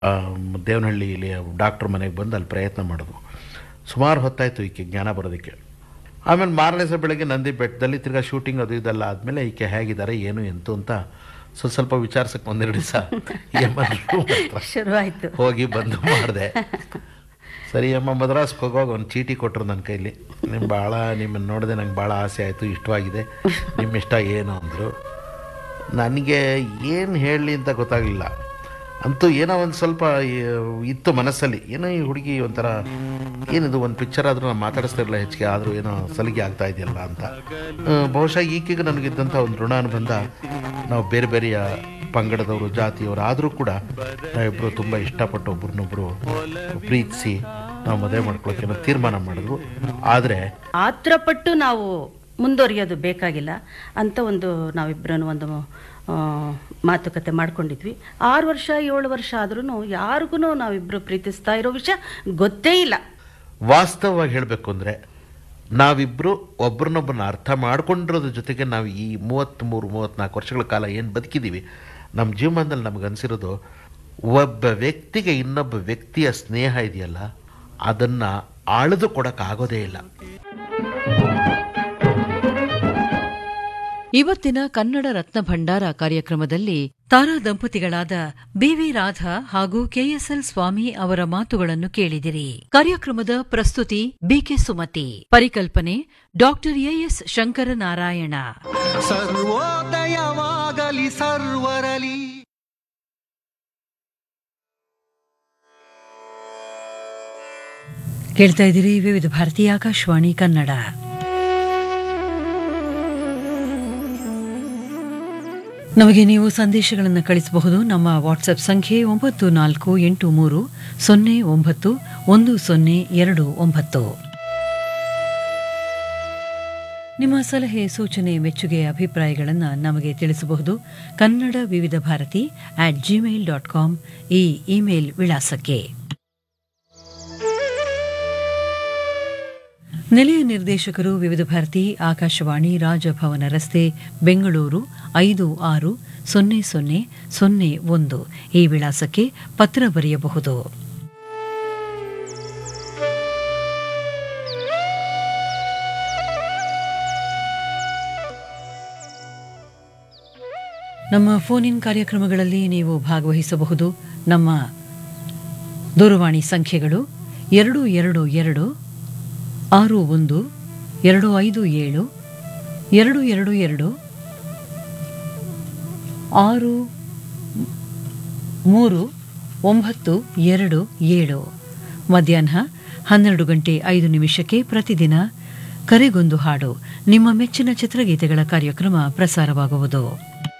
ದೇವನಹಳ್ಳಿಯಲ್ಲಿ doctor ಮನೆಗೆ ಬಂದು ಅಲ್ಲಿ ಪ್ರಯತ್ನ ಮಾಡಿದ್ವು ಸುಮಾರು ಹೊತ್ತಾಯಿತು ಈಕೆ ಜ್ಞಾನ ಬರೋದಕ್ಕೆ ಆಮೇಲೆ ಮಾರನೇ ದಿವಸ ಬೆಳಗ್ಗೆ ನಂದಿ ಬೆಟ್ಟದಲ್ಲಿ ತಿರ್ಗಾ ಶೂಟಿಂಗ್ ಅದು ಇದೆಲ್ಲ ಆದಮೇಲೆ ಈಕೆ ಹೇಗಿದ್ದಾರೆ ಏನು ಎಂತು ಅಂತ ಸ್ವಲ್ಪ ಸ್ವಲ್ಪ ವಿಚಾರಿಸಕ್ಕೆ ಒಂದೆರಡು ದಿವಸ ಶುರುವಾಯ್ತು ಹೋಗಿ ಬಂದು ಮಾಡಿದೆ ಸರಿ ಅಮ್ಮ ಮದ್ರಾಸ್ಗೆ ಹೋಗುವಾಗ ಒಂದು ಚೀಟಿ ಕೊಟ್ಟರು ನನ್ನ ಕೈಲಿ ನಿಮ್ಮ ಭಾಳ ನಿಮ್ಮನ್ನು ನೋಡಿದೆ ನಂಗೆ ಭಾಳ ಆಸೆ ಆಯಿತು ಇಷ್ಟವಾಗಿದೆ ನಿಮ್ಮ ಇಷ್ಟ ಏನು ಅಂದರು ನನಗೆ ಏನು ಹೇಳಲಿ ಅಂತ ಗೊತ್ತಾಗಲಿಲ್ಲ ಅಂತೂ ಏನೋ ಒಂದು ಸ್ವಲ್ಪ ಈ- ಇತ್ತು ಮನಸ್ಸಲ್ಲಿ ಏನೋ ಈ ಹುಡುಗಿ ಒಂಥರ ಏನಿದು ಒಂದು ಪಿಕ್ಚರ್ ಆದರೂ ನಾನು ಮಾತಾಡಿಸ್ತಾ ಇರಲಿಲ್ಲ ಹೆಚ್ಚಿಗೆ ಆದರೂ ಏನೋ ಸಲಿಗೆ ಆಗ್ತಾ ಇದೆಯಲ್ಲ ಅಂತ ಆ, ಬಹುಶಃ ಈಕೆಗೆ ನನಗಿದ್ದಂಥ ಒಂದು ಋಣ ಅನುಬಂಧ ನಾವು ಬೇರೆ ಬೇರೆಯ ಪಂಗಡದವರು ಜಾತಿಯವರು ಆದರೂ ಕೂಡ ನಾವಿಬ್ಬರು ತುಂಬ ಇಷ್ಟಪಟ್ಟು ಒಬ್ರನ್ನೊಬ್ಬರು ಪ್ರೀತಿಸಿ ನಾವು ಮದುವೆ ಮಾಡ್ಕೊಳ್ಳೋಕೆ ಏನೋ ತೀರ್ಮಾನ ಮಾಡಿದ್ವು ಆದರೆ ಆತ್ರಪಟ್ಟು ನಾವು ಮುಂದುವರಿಯೋದು ಬೇಕಾಗಿಲ್ಲ ಅಂತ ಒಂದು ನಾವಿಬ್ಬರೂ ಒಂದು ಆ, ಮಾತುಕತೆ ಮಾಡ್ಕೊಂಡಿದ್ವಿ ಆರು ವರ್ಷ ಏಳು ವರ್ಷ ಆದ್ರೂ ಯಾರಿಗೂ ನಾವಿಬ್ಬರು ಪ್ರೀತಿಸ್ತಾ ಇರೋ ವಿಷಯ ಗೊತ್ತೇ ಇಲ್ಲ ವಾಸ್ತವವಾಗಿ ಹೇಳಬೇಕು ಅಂದರೆ ನಾವಿಬ್ಬರು ಒಬ್ರನ್ನೊಬ್ಬರನ್ನ ಅರ್ಥ ಮಾಡ್ಕೊಂಡಿರೋದ್ರ ಜೊತೆಗೆ ನಾವು ಈ ಮೂವತ್ತ್ಮೂರು ಮೂವತ್ತ್ನಾಲ್ಕು ವರ್ಷಗಳ ಕಾಲ ಏನು ಬದುಕಿದ್ದೀವಿ ನಮ್ಮ ಜೀವನದಲ್ಲಿ ನಮ್ಗೆ ಅನಿಸಿರೋದು ಒಬ್ಬ ವ್ಯಕ್ತಿಗೆ ಇನ್ನೊಬ್ಬ ವ್ಯಕ್ತಿಯ ಸ್ನೇಹ ಇದೆಯಲ್ಲ ಅದನ್ನು ಆಳಿದು ಕೊಡೋಕ್ಕಾಗೋದೇ ಇಲ್ಲ ಇವತ್ತಿನ ಕನ್ನಡ ರತ್ನ ಭಂಡಾರ ಕಾರ್ಯಕ್ರಮದಲ್ಲಿ ತಾರಾ ದಂಪತಿಗಳಾದ ಬಿವಿ ರಾಧಾ ಹಾಗೂ ಕೆಎಸ್ಎಲ್ ಸ್ವಾಮಿ ಅವರ ಮಾತುಗಳನ್ನು ಕೇಳಿದಿರಿ ಕಾರ್ಯಕ್ರಮದ ಪ್ರಸ್ತುತಿ ಬಿಕೆ ಸುಮತಿ ಪರಿಕಲ್ಪನೆ ಡಾಕ್ಟರ್ ಎಎಸ್ ಶಂಕರನಾರಾಯಣ ಸರ್ವೋದಯವಾಗಲಿ ಸರ್ವರಲಿ ಕೇಳ್ತಾ ಇದ್ದೀರಿ ವಿವಿಧ ಭಾರತೀಯ ಆಕಾಶವಾಣಿ ಕನ್ನಡ ನಮಗೆ ನೀವು ಸಂದೇಶಗಳನ್ನು ಕಳಿಸಬಹುದು ನಮ್ಮ ವಾಟ್ಸಪ್ ಸಂಖ್ಯೆ ಒಂಬತ್ತು ನಾಲ್ಕು ಎಂಟು ಮೂರು ಸೊನ್ನೆ ಒಂಬತ್ತು ಒಂದು ಸೊನ್ನೆ ಎರಡು ಒಂಬತ್ತು ನಿಮ್ಮ ಸಲಹೆ ಸೂಚನೆ ಮೆಚ್ಚುಗೆ ಅಭಿಪ್ರಾಯಗಳನ್ನು ನಮಗೆ ತಿಳಿಸಬಹುದು Kannada Vividh Bharati at Gmail dot com ಈ ಇಮೇಲ್ ವಿಳಾಸಕ್ಕೆ ನಿಲಯ ನಿರ್ದೇಶಕರು ವಿವಿಧ ಭಾರತಿ ಆಕಾಶವಾಣಿ ರಾಜಭವನ ರಸ್ತೆ ಬೆಂಗಳೂರು ಐದು ಆರು ಸೊನ್ನೆ ಸೊನ್ನೆ ಸೊನ್ನೆ ಒಂದು ಈ ವಿಳಾಸಕ್ಕೆ ಪತ್ರ ಬರೆಯಬಹುದು ನಮ್ಮ ಫೋನ್ ಇನ್ ಕಾರ್ಯಕ್ರಮಗಳಲ್ಲಿ ನೀವು ಭಾಗವಹಿಸಬಹುದು ನಮ್ಮ ದೂರವಾಣಿ ಸಂಖ್ಯೆಗಳು ಎರಡು ಎರಡು ಎರಡು ಆರು ಒಂದು ಎರಡು ಐದು ಏಳು ಎರಡು ಎರಡು ಎರಡು ಆರು ಮೂರು ಒಂಬತ್ತು ಎರಡು ಏಳು ಮಧ್ಯಾಹ್ನ ಹನ್ನೆರಡು ಗಂಟೆ ಐದು ನಿಮಿಷಕ್ಕೆ ಪ್ರತಿದಿನ ಕರೆಗೊಂದು ಹಾಡು ನಿಮ್ಮ ಮೆಚ್ಚಿನ ಚಿತ್ರಗೀತೆಗಳ ಕಾರ್ಯಕ್ರಮ ಪ್ರಸಾರವಾಗುವುದು